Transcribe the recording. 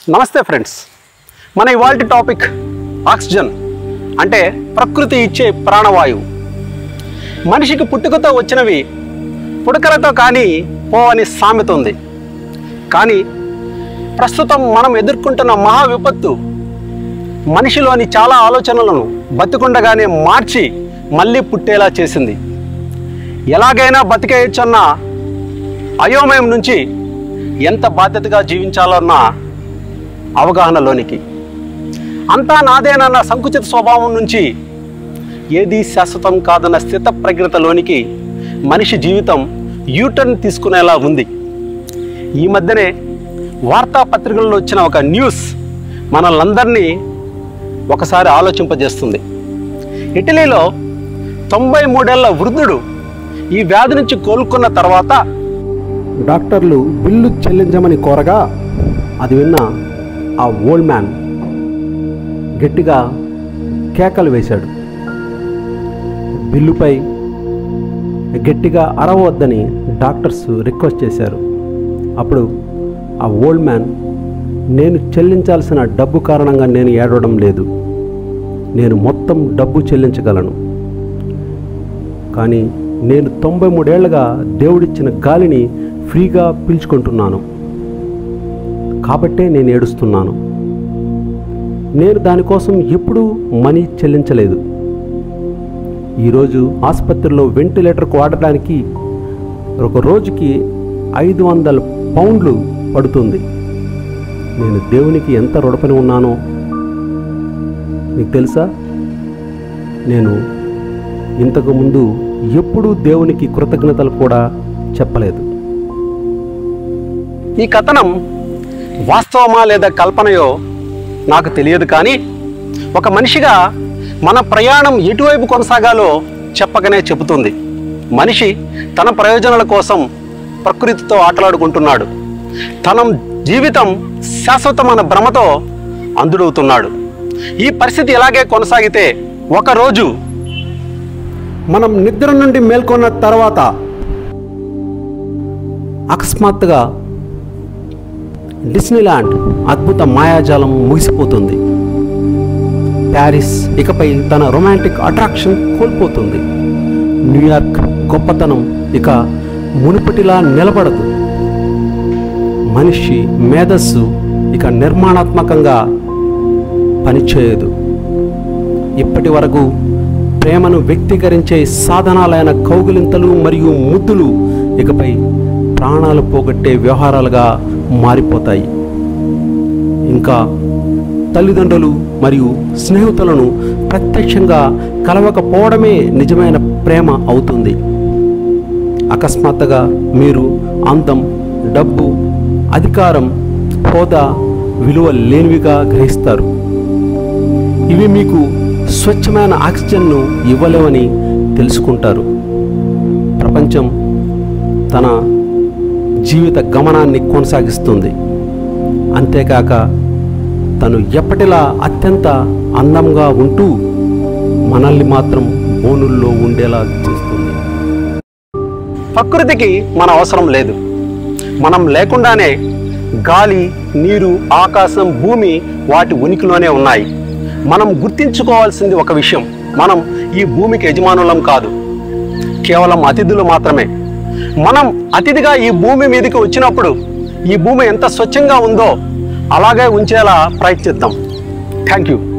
నమస్తే ఫ్రెండ్స్ మన ఇవాల్టి టాపిక్ ఆక్సిజన్ అంటే ప్రకృతి ఇచ్చే ప్రాణవాయువు మనిషికి పుట్టుకతో వచ్చినవి పుడకలతో కానీ పోవని సామెత ఉంది కానీ ప్రస్తుతం మనం ఎదుర్కొంటున్న మహా విపత్తు మనిషిలోని చాలా ఆలోచనలను బతికుండగానే మార్చి మళ్ళీ పుట్టేలా చేసింది ఎలాగైనా బతికేయచ్చన్న అయోమయం నుంచి ఎంత బాధ్యతగా జీవించాలన్న అవగాహనలోనికి అంతా నాదేనన్న సంకుచిత స్వభావం నుంచి ఏది శాశ్వతం కాదన్న స్థిత ప్రజ్ఞతలోనికి మనిషి జీవితం యూటర్న్ తీసుకునేలా ఉంది ఈ మధ్యనే వార్తాపత్రికల్లో వచ్చిన ఒక న్యూస్ మనల్నందరినీ ఒకసారి ఆలోచింపజేస్తుంది ఇటలీలో తొంభై మూడేళ్ల వృద్ధుడు ఈ వ్యాధి నుంచి కోలుకున్న తర్వాత డాక్టర్లు బిల్లు చెల్లించమని కోరగా అది విన్న ఆ ఓల్డ్ మ్యాన్ గట్టిగా కేకలు వేశాడు బిల్లుపై గట్టిగా అరవద్దని డాక్టర్స్ రిక్వెస్ట్ చేశారు అప్పుడు ఆ ఓల్డ్ మ్యాన్ నేను చెల్లించాల్సిన డబ్బు కారణంగా నేను ఏడవడం లేదు నేను మొత్తం డబ్బు చెల్లించగలను కానీ నేను తొంభై మూడేళ్లుగా దేవుడిచ్చిన గాలిని ఫ్రీగా పీల్చుకుంటున్నాను కాబట్టే నేను ఏడుస్తున్నాను నేను దానికోసం ఎప్పుడూ మనీ చెల్లించలేదు ఈరోజు ఆసుపత్రిలో వెంటిలేటర్కు వాడడానికి ఒక రోజుకి ఐదు వందల పౌండ్లు పడుతుంది నేను దేవునికి ఎంత రుణపని ఉన్నానో మీకు తెలుసా నేను ఇంతకు ముందు ఎప్పుడూ దేవునికి కృతజ్ఞతలు కూడా చెప్పలేదు ఈ కథనం వాస్తవమా లేదా కల్పనయో నాకు తెలియదు కానీ ఒక మనిషిగా మన ప్రయాణం ఎటువైపు కొనసాగాలో చెప్పకనే చెబుతుంది మనిషి తన ప్రయోజనాల కోసం ప్రకృతితో ఆటలాడుకుంటున్నాడు తన జీవితం శాశ్వతమైన భ్రమతో అందుడవుతున్నాడు ఈ పరిస్థితి ఇలాగే కొనసాగితే ఒకరోజు మనం నిద్ర నుండి మేల్కొన్న తర్వాత అకస్మాత్తుగా డిస్నీల్యాండ్ అద్భుత మాయాజాలం ముగిసిపోతుంది ప్యారిస్ ఇకపై తన రొమాంటిక్ అట్రాక్షన్ కోల్పోతుంది న్యూయార్క్ గొప్పతనం ఇక మునుపటిలా నిలబడదు మనిషి మేధస్సు ఇక నిర్మాణాత్మకంగా పనిచేయదు ఇప్పటి వరకు ప్రేమను వ్యక్తీకరించే సాధనాలైన కౌగిలింతలు మరియు ముద్దులు ఇకపై ప్రాణాలు పోగొట్టే వ్యవహారాలుగా మారిపోతాయి ఇంకా తల్లిదండ్రులు మరియు స్నేహితులను ప్రత్యక్షంగా కలవకపోవడమే నిజమైన ప్రేమ అవుతుంది అకస్మాత్తుగా మీరు అందం డబ్బు అధికారం హోదా విలువ లేనివిగా గ్రహిస్తారు ఇవి మీకు స్వచ్ఛమైన ఆక్సిజన్ను ఇవ్వలేవని తెలుసుకుంటారు ప్రపంచం తన జీవిత గమనాన్ని కొనసాగిస్తుంది అంతేకాక తను ఎప్పటిలా అత్యంత అందంగా ఉంటూ మనల్ని మాత్రం బోనుల్లో ఉండేలా చేస్తుంది ప్రకృతికి మన అవసరం లేదు మనం లేకుండానే గాలి నీరు ఆకాశం భూమి వాటి ఉనికిలోనే ఉన్నాయి మనం గుర్తించుకోవాల్సింది ఒక విషయం మనం ఈ భూమికి యజమానులం కాదు కేవలం అతిథులు మాత్రమే మనం అతిథిగా ఈ భూమి మీదకి వచ్చినప్పుడు ఈ భూమి ఎంత స్వచ్ఛంగా ఉందో అలాగే ఉంచేలా ప్రయత్నిద్దాం థ్యాంక్ యూ